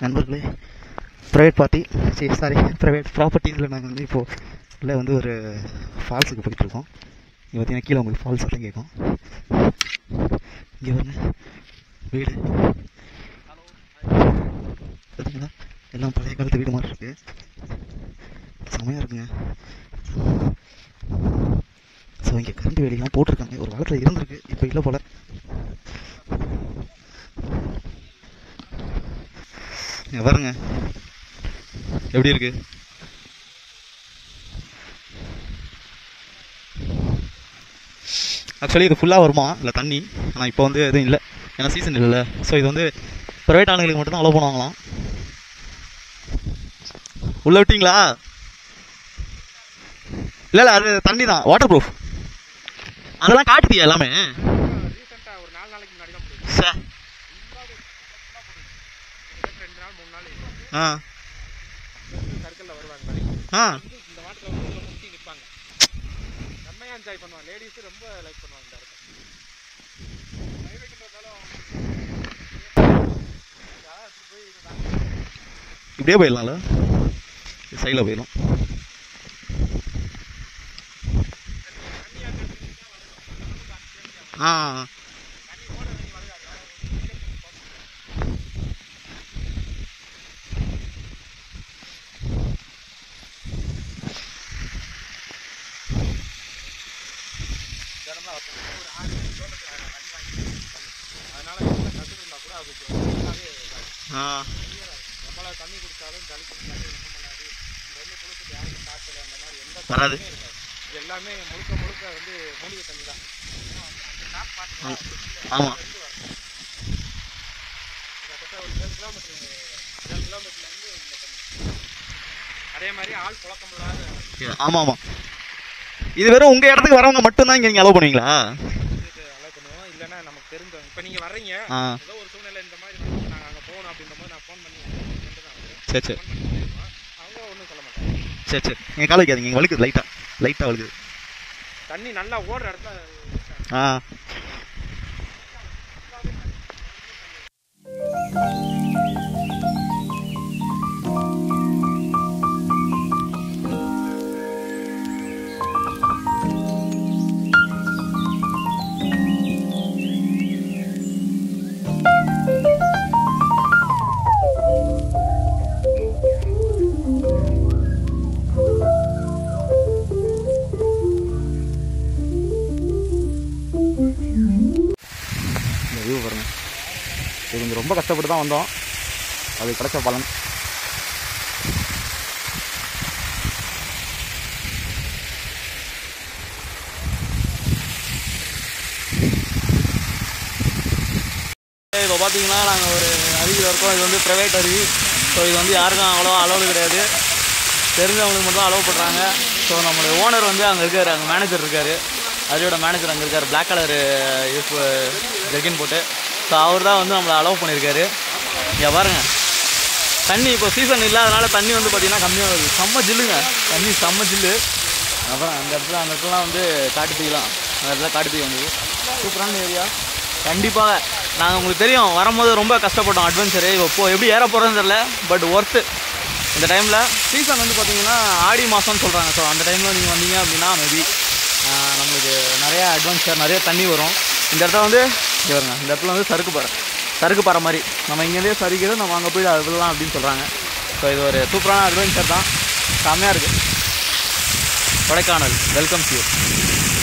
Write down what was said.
நண்பர்களே private party சரி sorry private ப்ராப்பர்ட்டிஸில் நாங்கள் வந்து இப்போது உள்ளே வந்து ஒரு ஃபால்ஸுக்கு போயிட்டுருக்கோம் இங்கே பார்த்தீங்கன்னா கீழே உங்களுக்கு ஃபால்ஸ் சத்தம் கேட்கும் இங்கே பாருங்க வீடு பார்த்தீங்களா எல்லாம் பழைய காலத்து வீடு மாதிரி இருக்கு செமையாக இருக்குங்க ஸோ இங்கே கரண்ட் வேலிலாம் போட்டிருக்காங்க ஒரு காலத்தில் இருந்திருக்கு இப்போ இல்லை போல் இங்க பாருங்க எப்படி இருக்கு ஆக்சுவலி இது ஃபுல்லாக வருமா இல்லை தண்ணி ஆனால் இப்போ வந்து எதுவும் இல்லை ஏன்னா சீசன் இல்லைல்ல ஸோ இது வந்து ப்ரைவேட் ஆளுங்களுக்கு மட்டும் தான் அலோவ் பண்ணுவாங்களாம் உள்ள விட்டீங்களா இல்லை இல்லை அது தண்ணி தான் வாட்டர் ப்ரூஃப் அதெல்லாம் காட்டுதியா எல்லாமே ரீசெண்டாக ஒரு நாலு நாளைக்கு முன்னாடி தான் போடுது சே ரெண்டு நாள் மூணு நாள் ஆ சர்க்கிளில் வருவாங்க மணி ஆ வந்து இந்த வாட்டத்தில் வந்து உள்ள முக்கி நிற்பாங்க செம்மையாக என்ஜாய் பண்ணுவாங்க லேடிஸு ரொம்ப லைக் பண்ணுவாங்க இந்த இடத்த ப்ரைவேட்ன்றதாலும் போய் இதுதான் இப்படியே போயிடலாம்ல சைடில் போயிடலாம் ஆ அதனால எவ்வளோ கற்றுட்டு இருந்தால் கூட அது நல்லாவே ஆ நம்மள தண்ணி குடிச்சாலும் சளி குடிச்சாலும் ஒன்றும் பண்ணாது இந்த வந்து குளிச்சுட்டு யாருக்கும் காய்ச்சல் அந்த மாதிரி எந்த வராது. பிரச்சனையும் இருக்காது. இது எல்லாமே முழுக்க முழுக்க வந்து மூலிகை தண்ணி தான் டாப் பாட்டு ஆமாம் கிட்டத்தட்ட ஒரு ஏழு கிலோமீட்டர் ஏழு கிலோமீட்டர்லேருந்து இந்த தண்ணி அதே மாதிரி ஆள் புழக்கம் இல்லாத ஆமாம் ஆமாம் இது வெறும் உங்கள் இடத்துக்கு வரவங்க மட்டும்தான் இங்கே நீங்கள் அலோவ் பண்ணுவீங்களா இது அலோவ் பண்ணுவோம் இல்லைன்னா நமக்கு தெரிஞ்சவங்க இப்போ நீங்கள் வர்றீங்க ஆ ஏதோ ஒரு சூழ்நிலை இந்த மாதிரி வந்து நாங்கள் அங்கே போகணும் அப்படின்ற போது நான் ஃபோன் பண்ணி friend தான் அவரு. சரி சரி ஃபோன் பண்ணி சொல்லிடுவேன். அவங்க ஒன்றும் சொல்ல மாட்டாங்க சரி சரி நீங்கள் கால வைக்காதீங்க இங்கே வழுக்குது லைட்டாக லைட்டாக வழுக்குது தண்ணி நல்லா ஓடுற இடத்துல ஆ இந்த வியூ பாருங்க இது கொஞ்சம் ரொம்ப கஷ்டப்பட்டு தான் வந்தோம் அது கிடைச்ச பலன் இப்போ பார்த்தீங்கன்னா நாங்கள் ஒரு அருவியில் இருக்கோம் இது வந்து ப்ரைவேட் அருவி ஸோ இது வந்து யாருக்கும் அவ்வளோ அலோடு கிடையாது தெரிஞ்சவங்களுக்கு மட்டும் அலோவ் பண்ணுறாங்க ஸோ நம்மளுடைய ஓனர் வந்து அங்கே இருக்கார் அங்கே மேனேஜர் இருக்கார் அருவியோட மேனேஜர் அங்கே இருக்கார் பிளாக் கலர் இப்போ ஜெர்கின் போட்டு ஸோ அவர் தான் வந்து நம்மளை அலோவ் பண்ணியிருக்காரு இங்கே பாருங்க தண்ணி இப்போ சீசன் இல்லாதனால தண்ணி வந்து பார்த்தீங்கன்னா கம்மியாக வருது செம்ம ஜில்லுங்க தண்ணி செம்ம ஜில்லு அப்புறம் அந்த இடத்துல அந்த இடத்துலாம் வந்து காட்டு தீலாம் அந்த இடத்துல காட்டு தீ வந்தது சூப்பரான ஏரியா கண்டிப்பாக நாங்கள் உங்களுக்கு தெரியும் வரும்போது ரொம்ப கஷ்டப்பட்டோம் அட்வென்ச்சரு இப்போ எப்படி ஏற போகிறோன்னு தெரில பட் ஒர்த்து இந்த டைமில் சீசன் வந்து பார்த்தீங்கன்னா ஆடி மாதம்னு சொல்கிறாங்க ஸோ அந்த டைமில் நீங்கள் வந்தீங்க அப்படின்னா மேபி நம்மளுக்கு நிறைய அட்வென்ச்சர் நிறைய தண்ணி வரும் இந்த இடத்துல வந்து இங்க பாருங்க இந்த இடத்துல வந்து சறுக்கு பாறை சறுக்கு பாறை மாதிரி நம்ம இங்கேருந்தே சறுக்கிறது நம்ம அங்கே போய் அது விடலாம் அப்படின்னு சொல்கிறாங்க ஸோ இது ஒரு சூப்பரான அட்வென்ச்சர் தான் செம்மையாக இருக்குது கொடைக்கானல் வெல்கம் யூ